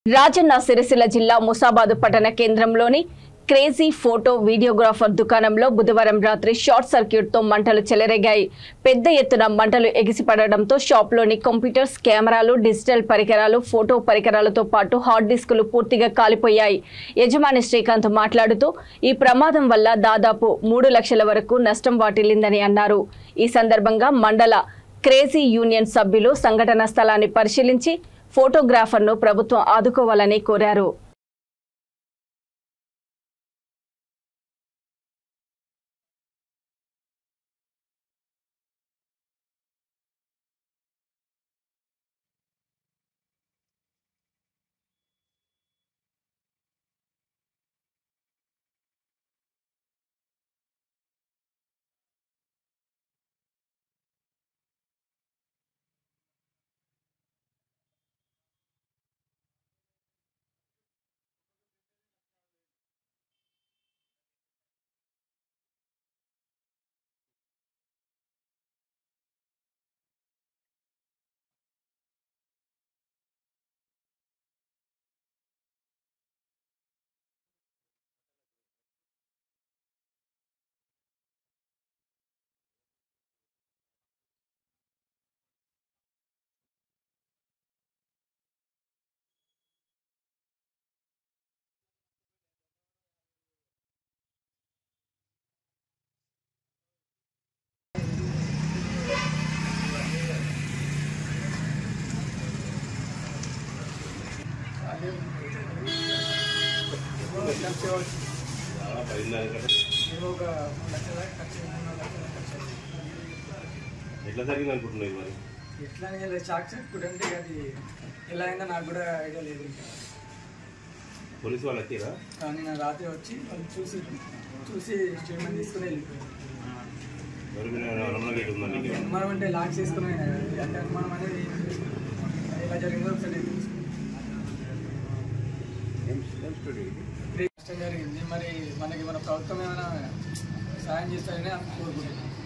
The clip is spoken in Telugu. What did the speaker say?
రాజన్న సిరిసిల్ల జిల్లా ముసాబాదు పట్టణ కేంద్రంలోని క్రేజీ ఫోటో వీడియోగ్రాఫర్ దుకాణంలో బుధవారం రాత్రి షార్ట్ సర్క్యూట్ తో మంటలు చెలరేగాయి పెద్ద ఎత్తున మంటలు ఎగిసిపడడంతో షాప్లోని కంప్యూటర్స్ కెమెరాలు డిజిటల్ పరికరాలు ఫోటో పరికరాలతో పాటు హార్డ్ డిస్కులు పూర్తిగా కాలిపోయాయి యజమాని శ్రీకాంత్ మాట్లాడుతూ ఈ ప్రమాదం వల్ల దాదాపు మూడు లక్షల వరకు నష్టం వాటిల్లిందని అన్నారు ఈ సందర్భంగా మండల క్రేజీ యూనియన్ సభ్యులు సంఘటన స్థలాన్ని పరిశీలించి ఫోటోగ్రాఫర్ను ప్రభుత్వం ఆదుకోవాలని కోరారు ఒక మూడు లక్షల దాకా ఖర్చు అయింది, మూడు లక్షల ఖర్చు అయింది. ఎట్లా జరిగింది అనుకుంటున్నావు మరి ఎట్లా అనేది చాక్ చెప్పుకుంటే అది ఎలా అయిందో నాకు కూడా ఐడియా లేదు ఇంకా పోలీసు వాళ్ళు వచ్చారా కానీ నేను రాత్రి వచ్చి వాళ్ళు చూసి చూసి స్టేట్మెంట్ తీసుకుని వెళ్ళిపోయాను మరి మీరు అనుమానం గేట్ ఉందా నీకు అనుమానం అంటే లాక్ చేసుకుని అంటే అనుమానం అనేది ఎలా జరిగిందో ఒకసారి తెలుసుకున్నాను. నష్టం జరిగింది మరి మనకి మన ప్రభుత్వం ఏమైనా సాయం చేస్తారని కోరుకుంటున్నాను